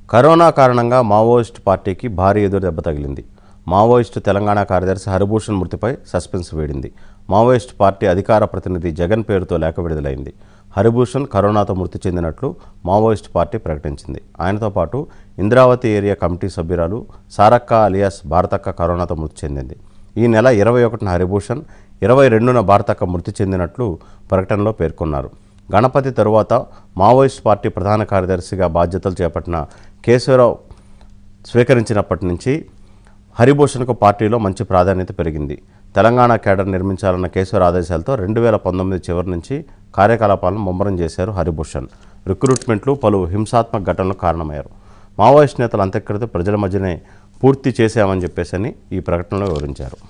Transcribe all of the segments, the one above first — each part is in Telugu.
కరోనా కారణంగా మావోయిస్ట్ పార్టీకి భారీ ఎదురు దెబ్బ తగిలింది మావోయిస్టు తెలంగాణ కార్యదర్శి హరిభూషణ్ మృతిపై సస్పెన్స్ వేడింది మావోయిస్ట్ పార్టీ అధికార ప్రతినిధి జగన్ పేరుతో లేఖ విడుదలైంది హరిభూషణ్ కరోనాతో మృతి చెందినట్లు మావోయిస్ట్ పార్టీ ప్రకటించింది ఆయనతో పాటు ఇంద్రావతి ఏరియా కమిటీ సభ్యురాలు సారక్క అలియాస్ భారతక్క కరోనాతో మృతి చెందింది ఈ నెల ఇరవై ఒకటిన హరిభూషణ్ ఇరవై రెండున భారతక్క మృతి చెందినట్లు ప్రకటనలో పేర్కొన్నారు గణపతి తరువాత మావోయిస్ట్ పార్టీ ప్రధాన కార్యదర్శిగా బాధ్యతలు చేపట్టిన కేశవరావు స్వీకరించినప్పటి నుంచి హరిభూషణ్కు పార్టీలో మంచి ప్రాధాన్యత పెరిగింది తెలంగాణ కేడర్ నిర్మించాలన్న కేశవర్ ఆదేశాలతో రెండు వేల పంతొమ్మిది చివరి నుంచి కార్యకలాపాలను ముమ్మరం చేశారు హరిభూషణ్ రిక్రూట్మెంట్లు పలు హింసాత్మక ఘటనలకు కారణమయ్యారు మావోయిస్ట్ నేతల అంత్యక్రియ ప్రజల మధ్యనే పూర్తి చేశామని చెప్పేసి ఈ ప్రకటనలో వివరించారు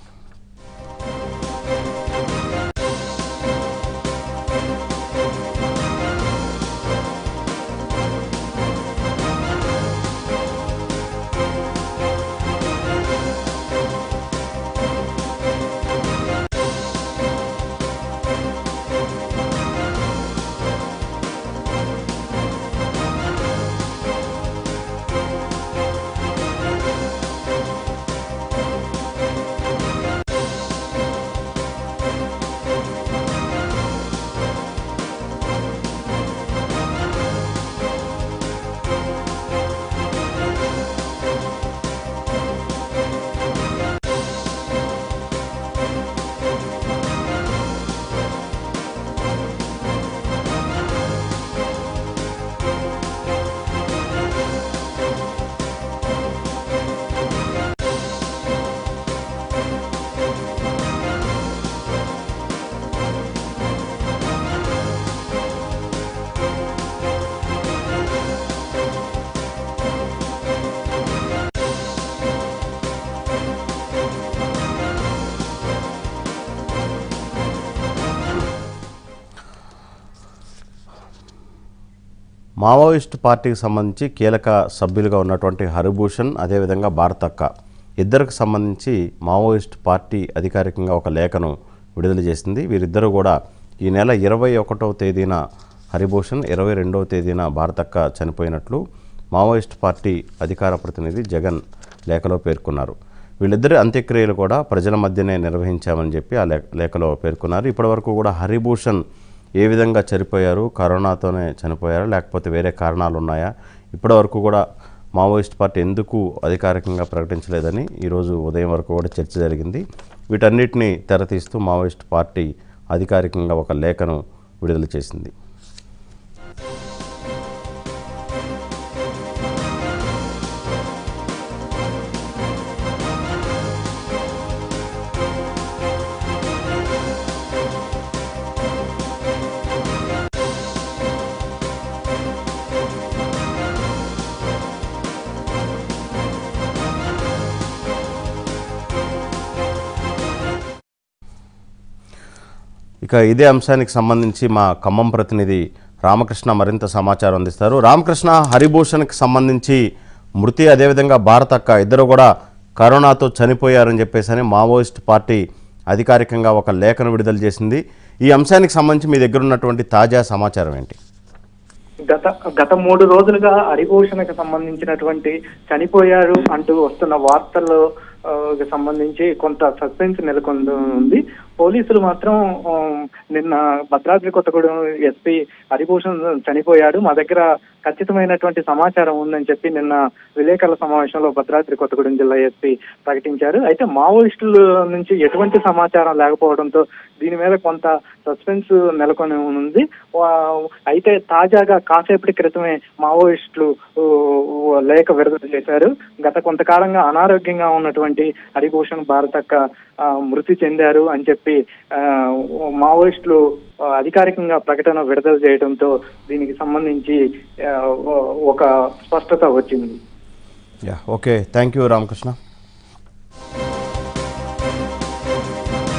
మావోయిస్ట్ పార్టీకి సంబంధించి కీలక సభ్యులుగా ఉన్నటువంటి హరిభూషణ్ అదేవిధంగా భారతక్క ఇద్దరికి సంబంధించి మావోయిస్ట్ పార్టీ అధికారికంగా ఒక లేఖను విడుదల చేసింది వీరిద్దరూ కూడా ఈ నెల ఇరవై ఒకటవ తేదీన హరిభూషణ్ ఇరవై రెండవ తేదీన భారతక్క చనిపోయినట్లు మావోయిస్ట్ పార్టీ అధికార ప్రతినిధి జగన్ లేఖలో పేర్కొన్నారు వీళ్ళిద్దరి అంత్యక్రియలు కూడా ప్రజల మధ్యనే నిర్వహించామని చెప్పి ఆ లేఖ లేఖలో పేర్కొన్నారు ఇప్పటివరకు కూడా హరిభూషణ్ ఏ విధంగా చనిపోయారు కరోనాతోనే చనిపోయారా లేకపోతే వేరే కారణాలు ఉన్నాయా ఇప్పటివరకు కూడా మావోయిస్ట్ పార్టీ ఎందుకు అధికారికంగా ప్రకటించలేదని ఈరోజు ఉదయం వరకు కూడా చర్చ జరిగింది వీటన్నిటిని తెరతీస్తూ మావోయిస్ట్ పార్టీ అధికారికంగా ఒక లేఖను విడుదల చేసింది ఇక ఇదే అంశానికి సంబంధించి మా ఖమ్మం ప్రతినిధి రామకృష్ణ మరింత సమాచారం అందిస్తారు రామకృష్ణ హరిభూషణ్కి సంబంధించి మృతి అదేవిధంగా భారతక్క ఇద్దరు కూడా కరోనాతో చనిపోయారని చెప్పేసి అని మావోయిస్ట్ పార్టీ అధికారికంగా ఒక లేఖను విడుదల చేసింది ఈ అంశానికి సంబంధించి మీ దగ్గర ఉన్నటువంటి తాజా సమాచారం ఏంటి గత గత మూడు రోజులుగా హరిభూషణకు సంబంధించినటువంటి చనిపోయారు అంటూ వస్తున్న వార్తల్లో ఆ, కి సంబంధించి కొంత సస్పెన్స్ నెలకొంది ఉంది పోలీసులు మాత్రం ఆ, నిన్న భద్రాద్రి కొత్తగూడెం ఎస్పీ హరిభూషణ్ చనిపోయాడు మా దగ్గర ఖచ్చితమైనటువంటి సమాచారం ఉందని చెప్పి నిన్న విలేకరుల సమావేశంలో భద్రాద్రి కొత్తగూడెం జిల్లా ఎస్పీ ప్రకటించారు అయితే మావోయిస్టుల నుంచి ఎటువంటి సమాచారం లేకపోవడంతో దీని మీద కొంత సస్పెన్స్ నెలకొని ఉంది వా- అయితే తాజాగా కాసేపటి క్రితమే మావోయిస్టులు ఊ, ఊ, లేఖ విడుదల చేశారు గత కొంతకాలంగా అనారోగ్యంగా ఉన్నటువంటి హరిభూషణ్ భారతక్క ఆ, మృతి చెందారు అని చెప్పి ఆ, మావోయిస్టులు ఆ, అధికారికంగా ప్రకటన విడుదల చేయడంతో దీనికి సంబంధించి ఆ, ఒక స్పష్టత వచ్చింది yeah okay thank you Ramakrishna